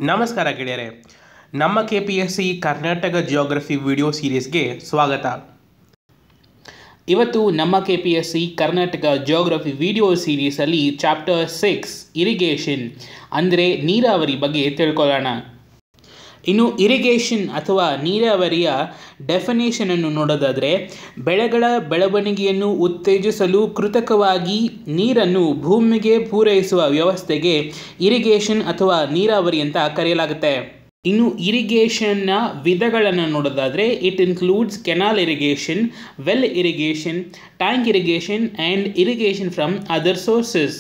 ನಮಸ್ಕಾರ ಗೆಳೆಯರೆ ನಮ್ಮ K P S C Karnataka geography video ಸೀರೀಸ್ಗೆ ಸ್ವಾಗತ ಇವತ್ತು ನಮ್ಮ K P S C Karnataka geography video ಸೀರೀಸಲ್ಲಿ ಚಾಪ್ಟರ್ ಸಿಕ್ಸ್ ಇರಿಗೇಷನ್ ಅಂದರೆ ನೀರಾವರಿ ಬಗ್ಗೆ ತಿಳ್ಕೊಳ್ಳೋಣ ಇನ್ನು ಇರಿಗೇಷನ್ ಅಥವಾ ನೀರಾವರಿಯ ಡೆಫಿನೇಷನನ್ನು ನೋಡೋದಾದರೆ ಬೆಳೆಗಳ ಬೆಳವಣಿಗೆಯನ್ನು ಉತ್ತೇಜಿಸಲು ಕೃತಕವಾಗಿ ನೀರನ್ನು ಭೂಮಿಗೆ ಪೂರೈಸುವ ವ್ಯವಸ್ಥೆಗೆ ಇರಿಗೇಷನ್ ಅಥವಾ ನೀರಾವರಿ ಅಂತ ಕರೆಯಲಾಗುತ್ತೆ ಇನ್ನು ಇರಿಗೇಷನ್ನ ವಿಧಗಳನ್ನು ನೋಡೋದಾದರೆ it includes canal irrigation well irrigation tank irrigation and irrigation from other sources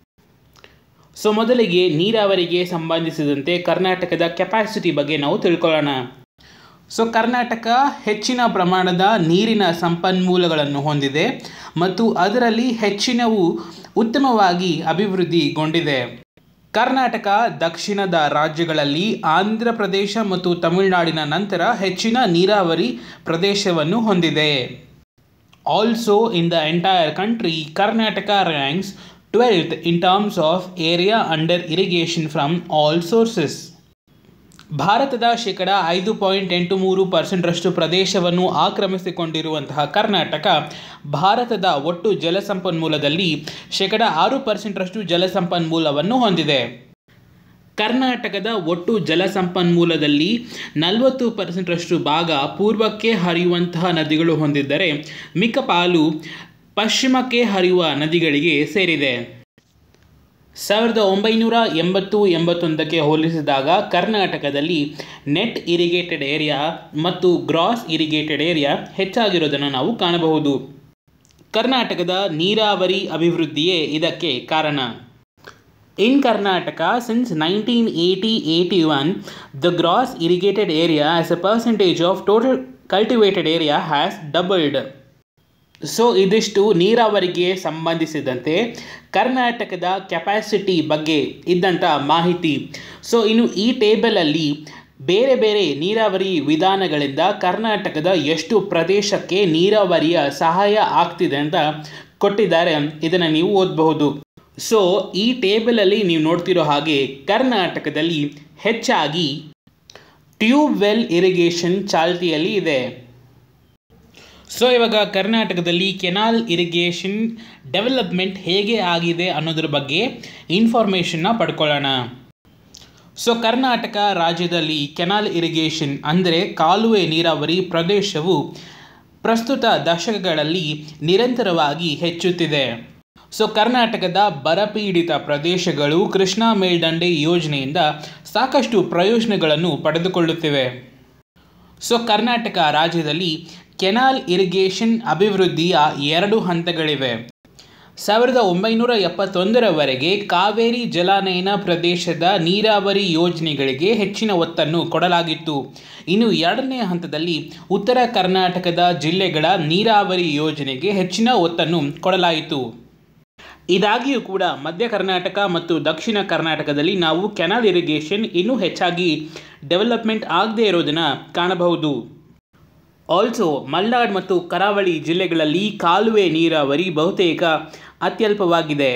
so ಮೊದಲಿಗೆ ನೀರಾವರಿಗೆ ಸಂಬಂಧಿಸಿದಂತೆ ಕರ್ನಾಟಕದ ಕೆಪಾಸಿಟಿ ಬಗ್ಗೆ ನಾವು ತಿಳ್ಕೊಳ್ಳೋಣ ಸೊ ಕರ್ನಾಟಕ ಹೆಚ್ಚಿನ ಪ್ರಮಾಣದ ನೀರಿನ ಸಂಪನ್ಮೂಲಗಳನ್ನು ಹೊಂದಿದೆ ಮತ್ತು ಅದರಲ್ಲಿ ಹೆಚ್ಚಿನವು ಉತ್ತಮವಾಗಿ ಅಭಿವೃದ್ಧಿಗೊಂಡಿದೆ ಕರ್ನಾಟಕ ದಕ್ಷಿಣದ ರಾಜ್ಯಗಳಲ್ಲಿ ಆಂಧ್ರ ಪ್ರದೇಶ ಮತ್ತು ತಮಿಳುನಾಡಿನ ನಂತರ ಹೆಚ್ಚಿನ ನೀರಾವರಿ ಪ್ರದೇಶವನ್ನು ಹೊಂದಿದೆ also in the entire country Karnataka ranks twelfth in terms of area under irrigation from all sources ಭಾರತದ ಶೇಕಡ ಐದು ಪಾಯಿಂಟ್ ಎಂಟು ಮೂರು ಪರ್ಸೆಂಟ್ರಷ್ಟು ಪ್ರದೇಶವನ್ನು ಆಕ್ರಮಿಸಿಕೊಂಡಿರುವಂತಹ ಕರ್ನಾಟಕ ಭಾರತದ ಒಟ್ಟು ಜಲಸಂಪನ್ಮೂಲದಲ್ಲಿ ಶೇಕಡ ಆರು ಪರ್ಸೆಂಟ್ರಷ್ಟು ಜಲಸಂಪನ್ಮೂಲವನ್ನು ಹೊಂದಿದೆ ಕರ್ನಾಟಕದ ಒಟ್ಟು ಜಲಸಂಪನ್ಮೂಲದಲ್ಲಿ ನಲವತ್ತು ಪರ್ಸೆಂಟ್ರಷ್ಟು ಭಾಗ ಪೂರ್ವಕ್ಕೆ ಹರಿಯುವಂತಹ ನದಿಗಳು ಹೊಂದಿದ್ದರೆ ಮಿಕ್ಕ ಪಾಲು ಪಶ್ಚಿಮಕ್ಕೆ ಹರಿಯುವ ನದಿಗಳಿಗೆ ಸೇರಿದೆ ಸಾವಿರದ ಒಂಬೈನೂರ ಎಂಬತ್ತು ಎಂಬತ್ತೊಂದಕ್ಕೆ ಹೋಲಿಸಿದಾಗ ಕರ್ನಾಟಕದಲ್ಲಿ ನೆಟ್ ಇರಿಗೇಟೆಡ್ ಏರಿಯಾ ಮತ್ತು ಗ್ರಾಸ್ ಇರಿಗೇಟೆಡ್ ಏರಿಯಾ ಹೆಚ್ಚಾಗಿರೋದನ್ನು ನಾವು ಕಾಣಬಹುದು ಕರ್ನಾಟಕದ ನೀರಾವರಿ ಅಭಿವೃದ್ಧಿಯೇ ಇದಕ್ಕೆ ಕಾರಣ in Karnataka since nineteen eighty eighty one the gross irrigated area as a percentage of total cultivated area has doubled so ಇದಿಷ್ಟು ನೀರಾವರಿಗೆ ಸಂಬಂಧಿಸಿದಂತೆ ಕರ್ನಾಟಕದ ಕೆಪಾಸಿಟಿ ಬಗ್ಗೆ ಇದ್ದಂಥ ಮಾಹಿತಿ ಸೊ ಇನ್ನು ಈ ಟೇಬಲಲ್ಲಿ ಬೇರೆ ಬೇರೆ ನೀರಾವರಿ ವಿಧಾನಗಳಿಂದ ಕರ್ನಾಟಕದ ಎಷ್ಟು ಪ್ರದೇಶಕ್ಕೆ ನೀರಾವರಿಯ ಸಹಾಯ ಆಗ್ತಿದೆ ಅಂತ ಕೊಟ್ಟಿದ್ದಾರೆ ಇದನ್ನು ನೀವು ಓದಬಹುದು ಸೊ ಈ ಟೇಬಲಲ್ಲಿ ನೀವು ನೋಡ್ತಿರೋ ಹಾಗೆ ಕರ್ನಾಟಕದಲ್ಲಿ ಹೆಚ್ಚಾಗಿ ಟ್ಯೂಬ್ ವೆಲ್ ಇರಿಗೇಷನ್ ಚಾಲ್ತಿಯಲ್ಲಿ ಇದೆ ಸೊ ಇವಾಗ ಕರ್ನಾಟಕದಲ್ಲಿ ಕೆನಾಲ್ ಇರಿಗೇಷನ್ ಡೆವಲಪ್ಮೆಂಟ್ ಹೇಗೆ ಆಗಿದೆ ಅನ್ನೋದ್ರ ಬಗ್ಗೆ ಇನ್ಫಾರ್ಮೇಷನ್ನ ಪಡ್ಕೊಳ್ಳೋಣ ಸೊ ಕರ್ನಾಟಕ ರಾಜ್ಯದಲ್ಲಿ ಕೆನಾಲ್ ಇರಿಗೇಷನ್ ಅಂದರೆ ಕಾಲುವೆ ನೀರಾವರಿ ಪ್ರದೇಶವು ಪ್ರಸ್ತುತ ದಶಕಗಳಲ್ಲಿ ನಿರಂತರವಾಗಿ ಹೆಚ್ಚುತ್ತಿದೆ ಸೊ ಕರ್ನಾಟಕದ ಬರಪೀಡಿತ ಪ್ರದೇಶಗಳು ಕೃಷ್ಣಾ ಮೇಲ್ದಂಡೆ ಯೋಜನೆಯಿಂದ ಸಾಕಷ್ಟು ಪ್ರಯೋಜನಗಳನ್ನು ಪಡೆದುಕೊಳ್ಳುತ್ತಿವೆ ಸೊ ಕರ್ನಾಟಕ ರಾಜ್ಯದಲ್ಲಿ ಕೆನಾಲ್ ಇರಿಗೇಷನ್ ಅಭಿವೃದ್ಧಿಯ ಎರಡು ಹಂತಗಳಿವೆ ಸಾವಿರದ ಒಂಬೈನೂರ ಎಪ್ಪತ್ತೊಂದರವರೆಗೆ ಕಾವೇರಿ ಜಲಾನಯನ ಪ್ರದೇಶದ ನೀರಾವರಿ ಯೋಜನೆಗಳಿಗೆ ಹೆಚ್ಚಿನ ಒತ್ತನ್ನು ಕೊಡಲಾಗಿತ್ತು ಇನ್ನು ಎರಡನೇ ಹಂತದಲ್ಲಿ ಉತ್ತರ ಕರ್ನಾಟಕದ ಜಿಲ್ಲೆಗಳ ನೀರಾವರಿ ಯೋಜನೆಗೆ ಹೆಚ್ಚಿನ ಒತ್ತನ್ನು ಕೊಡಲಾಯಿತು ಇದಾಗಿಯೂ ಕೂಡ ಮಧ್ಯ ಕರ್ನಾಟಕ ಮತ್ತು ದಕ್ಷಿಣ ಕರ್ನಾಟಕದಲ್ಲಿ ನಾವು ಕೆನಾಲ್ ಇರಿಗೇಷನ್ ಇನ್ನೂ ಹೆಚ್ಚಾಗಿ ಡೆವಲಪ್ಮೆಂಟ್ ಆಗದೇ ಇರೋದನ್ನು ಕಾಣಬಹುದು ಆಲ್ಸೋ ಮಲ್ನಾಡ್ ಮತ್ತು ಕರಾವಳಿ ಜಿಲ್ಲೆಗಳಲ್ಲಿ ಕಾಲುವೆ ನೀರಾವರಿ ಬಹುತೇಕ ಅತ್ಯಲ್ಪವಾಗಿದೆ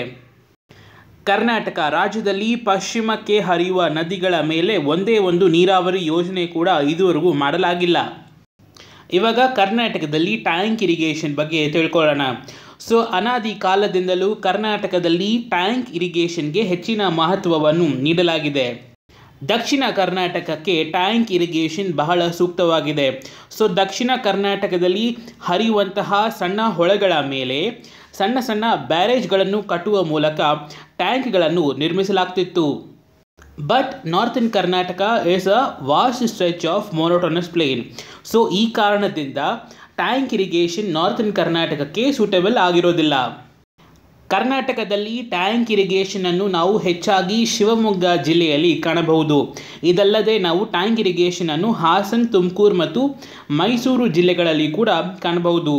ಕರ್ನಾಟಕ ರಾಜ್ಯದಲ್ಲಿ ಪಶ್ಚಿಮಕ್ಕೆ ಹರಿಯುವ ನದಿಗಳ ಮೇಲೆ ಒಂದೇ ಒಂದು ನೀರಾವರಿ ಯೋಜನೆ ಕೂಡ ಇದುವರೆಗೂ ಮಾಡಲಾಗಿಲ್ಲ ಇವಾಗ ಕರ್ನಾಟಕದಲ್ಲಿ ಟ್ಯಾಂಕ್ ಇರಿಗೇಷನ್ ಬಗ್ಗೆ ತಿಳ್ಕೊಳ್ಳೋಣ ಸೊ ಅನಾದಿ ಕಾಲದಿಂದಲೂ ಕರ್ನಾಟಕದಲ್ಲಿ ಟ್ಯಾಂಕ್ ಇರಿಗೇಷನ್ಗೆ ಹೆಚ್ಚಿನ ಮಹತ್ವವನ್ನು ನೀಡಲಾಗಿದೆ ದಕ್ಷಿಣ ಕರ್ನಾಟಕಕ್ಕೆ ಟ್ಯಾಂಕ್ ಇರಿಗೇಷನ್ ಬಹಳ ಸೂಕ್ತವಾಗಿದೆ ಸೊ ದಕ್ಷಿಣ ಕರ್ನಾಟಕದಲ್ಲಿ ಹರಿಯುವಂತಹ ಸಣ್ಣ ಹೊಳೆಗಳ ಮೇಲೆ ಸಣ್ಣ ಸಣ್ಣ ಬ್ಯಾರೇಜ್ಗಳನ್ನು ಕಟ್ಟುವ ಮೂಲಕ ಟ್ಯಾಂಕ್ಗಳನ್ನು ನಿರ್ಮಿಸಲಾಗ್ತಿತ್ತು but northern Karnataka is a vast stretch of monotonous plain so ಈ ಕಾರಣದಿಂದ ಟ್ಯಾಂಕ್ ಇರಿಗೇಷನ್ ನಾರ್ತನ್ ಕರ್ನಾಟಕಕ್ಕೆ ಸೂಟಬಲ್ ಆಗಿರೋದಿಲ್ಲ ಕರ್ನಾಟಕದಲ್ಲಿ ಟ್ಯಾಂಕ್ ಇರಿಗೇಷನನ್ನು ನಾವು ಹೆಚ್ಚಾಗಿ ಶಿವಮೊಗ್ಗ ಜಿಲ್ಲೆಯಲ್ಲಿ ಕಾಣಬಹುದು ಇದಲ್ಲದೆ ನಾವು ಟ್ಯಾಂಕ್ ಇರಿಗೇಷನನ್ನು ಹಾಸನ್ ತುಮಕೂರು ಮತ್ತು ಮೈಸೂರು ಜಿಲ್ಲೆಗಳಲ್ಲಿ ಕೂಡ ಕಾಣಬಹುದು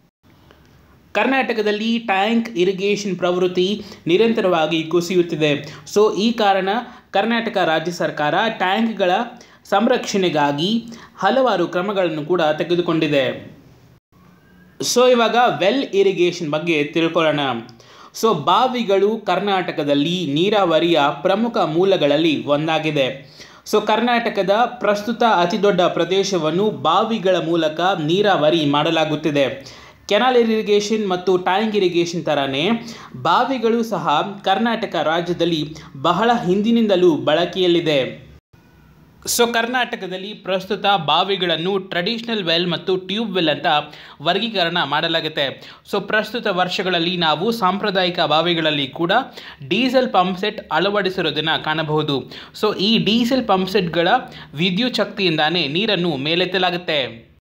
ಕರ್ನಾಟಕದಲ್ಲಿ ಟ್ಯಾಂಕ್ ಇರಿಗೇಷನ್ ಪ್ರವೃತ್ತಿ ನಿರಂತರವಾಗಿ ಕುಸಿಯುತ್ತಿದೆ ಸೊ ಈ ಕಾರಣ ಕರ್ನಾಟಕ ರಾಜ್ಯ ಸರ್ಕಾರ ಟ್ಯಾಂಕ್ಗಳ ಸಂರಕ್ಷಣೆಗಾಗಿ ಹಲವಾರು ಕ್ರಮಗಳನ್ನು ಕೂಡ ತೆಗೆದುಕೊಂಡಿದೆ ಸೊ ಇವಾಗ ವೆಲ್ ಇರಿಗೇಷನ್ ಬಗ್ಗೆ ತಿಳ್ಕೊಳ್ಳೋಣ ಸೊ ಬಾವಿಗಳು ಕರ್ನಾಟಕದಲ್ಲಿ ನೀರಾವರಿಯ ಪ್ರಮುಖ ಮೂಲಗಳಲ್ಲಿ ಒಂದಾಗಿದೆ ಸೊ ಕರ್ನಾಟಕದ ಪ್ರಸ್ತುತ ಅತಿದೊಡ್ಡ ಪ್ರದೇಶವನ್ನು ಬಾವಿಗಳ ಮೂಲಕ ನೀರಾವರಿ ಮಾಡಲಾಗುತ್ತಿದೆ ಕೆನಾಲ್ ಇರಿಗೇಷನ್ ಮತ್ತು ಟ್ಯಾಂಕ್ ಇರಿಗೇಷನ್ ಥರನೇ ಬಾವಿಗಳು ಸಹ ಕರ್ನಾಟಕ ರಾಜ್ಯದಲ್ಲಿ ಬಹಳ ಹಿಂದಿನಿಂದಲೂ ಬಳಕೆಯಲ್ಲಿದೆ ಸೊ ಕರ್ನಾಟಕದಲ್ಲಿ ಪ್ರಸ್ತುತ ಬಾವಿಗಳನ್ನು ಟ್ರೆಡಿಷನಲ್ ವೆಲ್ ಮತ್ತು ಟ್ಯೂಬ್ ವೆಲ್ ಅಂತ ವರ್ಗೀಕರಣ ಮಾಡಲಾಗುತ್ತೆ ಸೊ ಪ್ರಸ್ತುತ ವರ್ಷಗಳಲ್ಲಿ ನಾವು ಸಾಂಪ್ರದಾಯಿಕ ಬಾವಿಗಳಲ್ಲಿ ಕೂಡ ಡೀಸೆಲ್ ಪಂಪ್ ಸೆಟ್ ಅಳವಡಿಸಿರೋದನ್ನು ಕಾಣಬಹುದು ಸೊ ಈ ಡೀಸೆಲ್ ಪಂಪ್ ಸೆಟ್ಗಳ ವಿದ್ಯುತ್ ಶಕ್ತಿಯಿಂದಾನೇ ನೀರನ್ನು ಮೇಲೆತ್ತಲಾಗುತ್ತೆ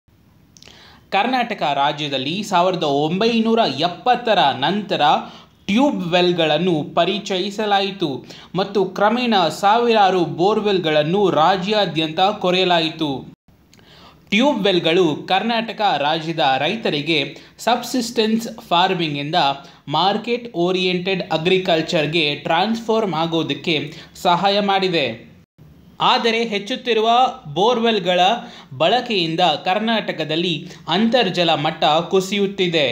ಕರ್ನಾಟಕ ರಾಜ್ಯದಲ್ಲಿ ಸಾವಿರದ ಒಂಬೈನೂರ ಎಪ್ಪತ್ತರ ನಂತರ ಟ್ಯೂಬ್ ವೆಲ್ಗಳನ್ನು ಪರಿಚಯಿಸಲಾಯಿತು ಮತ್ತು ಕ್ರಮೇಣ ಸಾವಿರಾರು ಬೋರ್ವೆಲ್ಗಳನ್ನು ರಾಜ್ಯಾದ್ಯಂತ ಕೊರೆಯಲಾಯಿತು ಟ್ಯೂಬ್ ವೆಲ್ಗಳು ಕರ್ನಾಟಕ ರಾಜ್ಯದ ರೈತರಿಗೆ ಸಬ್ಸಿಸ್ಟೆನ್ಸ್ ಫಾರ್ಮಿಂಗಿಂದ ಮಾರ್ಕೆಟ್ ಓರಿಯೆಂಟೆಡ್ ಅಗ್ರಿಕಲ್ಚರ್ಗೆ ಟ್ರಾನ್ಸ್ಫಾರ್ಮ್ ಆಗೋದಕ್ಕೆ ಸಹಾಯ ಮಾಡಿದೆ ಆದರೆ ಹೆಚ್ಚುತ್ತಿರುವ ಬೋರ್ವೆಲ್ಗಳ ಬಳಕೆಯಿಂದ ಕರ್ನಾಟಕದಲ್ಲಿ ಅಂತರ್ಜಲ ಮಟ್ಟ ಕುಸಿಯುತ್ತಿದೆ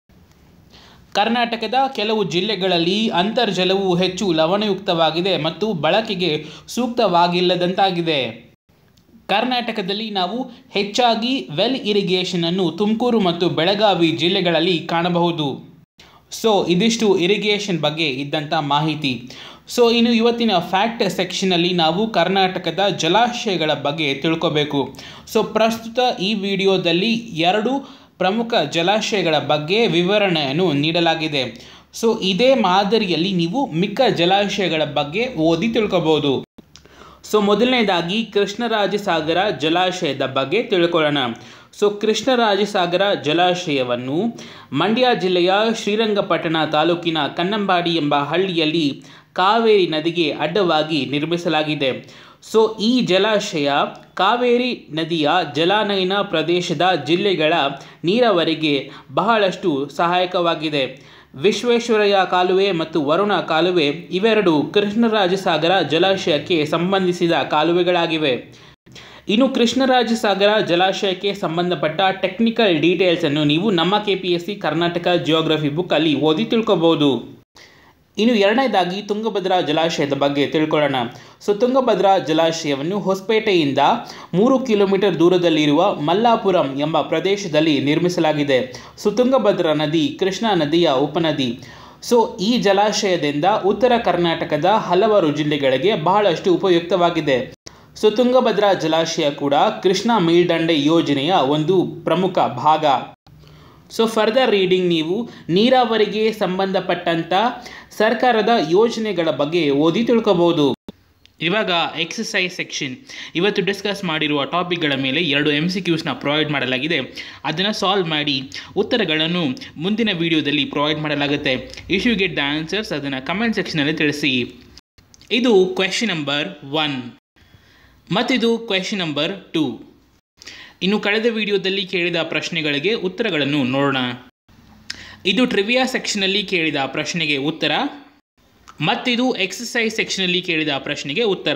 ಕರ್ನಾಟಕದ ಕೆಲವು ಜಿಲ್ಲೆಗಳಲ್ಲಿ ಅಂತರ್ಜಲವು ಹೆಚ್ಚು ಲವಣಯುಕ್ತವಾಗಿದೆ ಮತ್ತು ಬಳಕೆಗೆ ಸೂಕ್ತವಾಗಿಲ್ಲದಂತಾಗಿದೆ ಕರ್ನಾಟಕದಲ್ಲಿ ನಾವು ಹೆಚ್ಚಾಗಿ ವೆಲ್ ಇರಿಗೇಷನ್ ಅನ್ನು ತುಮಕೂರು ಮತ್ತು ಬೆಳಗಾವಿ ಜಿಲ್ಲೆಗಳಲ್ಲಿ ಕಾಣಬಹುದು ಸೊ ಇದಿಷ್ಟು ಇರಿಗೇಷನ್ ಬಗ್ಗೆ ಇದ್ದಂಥ ಮಾಹಿತಿ ಸೊ ಇನ್ನು ಇವತ್ತಿನ ಫ್ಯಾಕ್ಟ್ ಸೆಕ್ಷನಲ್ಲಿ ನಾವು ಕರ್ನಾಟಕದ ಜಲಾಶಯಗಳ ಬಗ್ಗೆ ತಿಳ್ಕೋಬೇಕು ಸೊ ಪ್ರಸ್ತುತ ಈ ವಿಡಿಯೋದಲ್ಲಿ ಎರಡು ಪ್ರಮುಖ ಜಲಾಶಯಗಳ ಬಗ್ಗೆ ವಿವರಣೆಯನ್ನು ನೀಡಲಾಗಿದೆ ಸೊ ಇದೇ ಮಾದರಿಯಲ್ಲಿ ನೀವು ಮಿಕ್ಕ ಜಲಾಶಯಗಳ ಬಗ್ಗೆ ಓದಿ ತಿಳ್ಕೊಬೋದು ಸೊ ಮೊದಲನೇದಾಗಿ ಕೃಷ್ಣರಾಜಸಾಗರ ಜಲಾಶಯದ ಬಗ್ಗೆ ತಿಳ್ಕೊಳ್ಳೋಣ ಸೊ ಕೃಷ್ಣರಾಜಸಾಗರ ಜಲಾಶಯವನ್ನು ಮಂಡ್ಯ ಜಿಲ್ಲೆಯ ಶ್ರೀರಂಗಪಟ್ಟಣ ತಾಲೂಕಿನ ಕನ್ನಂಬಾಡಿ ಎಂಬ ಹಳ್ಳಿಯಲ್ಲಿ ಕಾವೇರಿ ನದಿಗೆ ಅಡ್ಡವಾಗಿ ನಿರ್ಮಿಸಲಾಗಿದೆ ಸೊ ಈ ಜಲಾಶಯ ಕಾವೇರಿ ನದಿಯ ಜಲಾನಯನ ಪ್ರದೇಶದ ಜಿಲ್ಲೆಗಳ ನೀರಾವರಿಗೆ ಬಹಳಷ್ಟು ಸಹಾಯಕವಾಗಿದೆ ವಿಶ್ವೇಶ್ವರಯ್ಯ ಕಾಲುವೆ ಮತ್ತು ವರುಣ ಕಾಲುವೆ ಇವೆರಡು ಕೃಷ್ಣರಾಜಸಾಗರ ಜಲಾಶಯಕ್ಕೆ ಸಂಬಂಧಿಸಿದ ಕಾಲುವೆಗಳಾಗಿವೆ ಇನ್ನು ಕೃಷ್ಣರಾಜಸಾಗರ ಜಲಾಶಯಕ್ಕೆ ಸಂಬಂಧಪಟ್ಟ ಟೆಕ್ನಿಕಲ್ ಡೀಟೇಲ್ಸನ್ನು ನೀವು ನಮ್ಮ K P S C Karnataka geography ಬುಕ್ಕಲ್ಲಿ ಓದಿ ತಿಳ್ಕೊಬೋದು ಇನ್ನು ಎರಡನೇದಾಗಿ ತುಂಗಭದ್ರಾ ಜಲಾಶಯದ ಬಗ್ಗೆ ತಿಳ್ಕೊಳ್ಳೋಣ ಸೊ ತುಂಗಭದ್ರಾ ಜಲಾಶಯವನ್ನು ಹೊಸಪೇಟೆಯಿಂದ ಮೂರು ಕಿಲೋಮೀಟರ್ ದೂರದಲ್ಲಿರುವ ಮಲ್ಲಾಪುರಂ ಎಂಬ ಪ್ರದೇಶದಲ್ಲಿ ನಿರ್ಮಿಸಲಾಗಿದೆ ಸೊ ತುಂಗಭದ್ರಾ ನದಿ ಕೃಷ್ಣಾ ನದಿಯ ಉಪನದಿ ಸೊ ಈ ಜಲಾಶಯದಿಂದ ಉತ್ತರ ಕರ್ನಾಟಕದ ಹಲವಾರು ಜಿಲ್ಲೆಗಳಿಗೆ ಬಹಳಷ್ಟು ಉಪಯುಕ್ತವಾಗಿದೆ ಸೊ ತುಂಗಭದ್ರಾ ಜಲಾಶಯ ಕೂಡ ಕೃಷ್ಣಾ ಮೇಲ್ದಂಡೆ ಯೋಜನೆಯ ಒಂದು ಪ್ರಮುಖ ಭಾಗ ಸೊ ಫರ್ದರ್ ರೀಡಿಂಗ್ ನೀವು ನೀರಾವರಿಗೆ ಸಂಬಂಧಪಟ್ಟಂಥ ಸರ್ಕಾರದ ಯೋಜನೆಗಳ ಬಗ್ಗೆ ಓದಿ ತಿಳ್ಕೊಬೋದು ಇವಾಗ ಎಕ್ಸಸೈಸ್ ಸೆಕ್ಷನ್ ಇವತ್ತು ಡಿಸ್ಕಸ್ ಮಾಡಿರುವ ಟಾಪಿಕ್ಗಳ ಮೇಲೆ ಎರಡು ಎಮ್ ಸಿ ಕ್ಯೂಸ್ನ ಪ್ರೊವೈಡ್ ಮಾಡಲಾಗಿದೆ ಅದನ್ನು ಸಾಲ್ವ್ ಮಾಡಿ ಉತ್ತರಗಳನ್ನು ಮುಂದಿನ ವಿಡಿಯೋದಲ್ಲಿ ಪ್ರೊವೈಡ್ ಮಾಡಲಾಗುತ್ತೆ if you get the answers ಅದನ್ನು ಕಮೆಂಟ್ ಸೆಕ್ಷನಲ್ಲಿ ತಿಳಿಸಿ ಇದು ಕ್ವೆಶನ್ ನಂಬರ್ ಒನ್ ಮತ್ತಿದು ಕ್ವೆಶನ್ ನಂಬರ್ ಟೂ ಇನ್ನು ಕಳೆದ ವಿಡಿಯೋದಲ್ಲಿ ಕೇಳಿದ ಪ್ರಶ್ನೆಗಳಿಗೆ ಉತ್ತರಗಳನ್ನು ನೋಡೋಣ ಇದು ಟ್ರಿವಿಯಾ ಸೆಕ್ಷನಲ್ಲಿ ಕೇಳಿದ ಪ್ರಶ್ನೆಗೆ ಉತ್ತರ ಮತ್ತಿದು ಎಕ್ಸಸೈಸ್ ಸೆಕ್ಷನಲ್ಲಿ ಕೇಳಿದ ಪ್ರಶ್ನೆಗೆ ಉತ್ತರ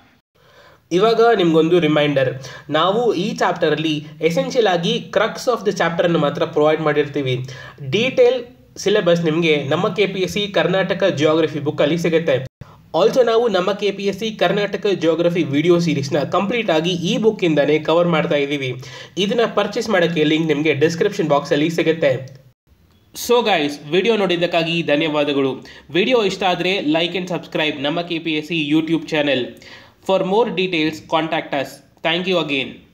ಇವಾಗ ನಿಮಗೊಂದು ರಿಮೈಂಡರ್ ನಾವು ಈ ಚಾಪ್ಟರಲ್ಲಿ ಎಸೆನ್ಷಿಯಲ್ ಆಗಿ ಕ್ರಕ್ಸ್ ಆಫ್ ದ ಚಾಪ್ಟರನ್ನು ಮಾತ್ರ ಪ್ರೊವೈಡ್ ಮಾಡಿರ್ತೀವಿ ಡೀಟೇಲ್ ಸಿಲೆಬಸ್ ನಿಮಗೆ ನಮ್ಮ K P S C Karnataka geography ಬುಕ್ಕಲ್ಲಿ ಸಿಗುತ್ತೆ ಆಲ್ಸೋ ನಾವು ನಮ್ಮ K P S C Karnataka geography video ಸೀರೀಸ್ನ ಕಂಪ್ಲೀಟ್ ಆಗಿ ಈ ಬುಕ್ಕಿಂದನೇ ಕವರ್ ಮಾಡ್ತಾ ಇದ್ದೀವಿ ಇದನ್ನ ಪರ್ಚೇಸ್ ಮಾಡೋಕ್ಕೆ ಲಿಂಕ್ ನಿಮಗೆ ಡಿಸ್ಕ್ರಿಪ್ಷನ್ ಬಾಕ್ಸಲ್ಲಿ ಸಿಗುತ್ತೆ ಸೊ ಗೈಸ್ ವಿಡಿಯೋ ನೋಡಿದ್ದಕ್ಕಾಗಿ ಧನ್ಯವಾದಗಳು ವಿಡಿಯೋ ಇಷ್ಟ ಆದರೆ ಲೈಕ್ ಆ್ಯಂಡ್ ಸಬ್ಸ್ಕ್ರೈಬ್ ನಮ್ಮ K P S C YouTube channel for more details contact us thank you again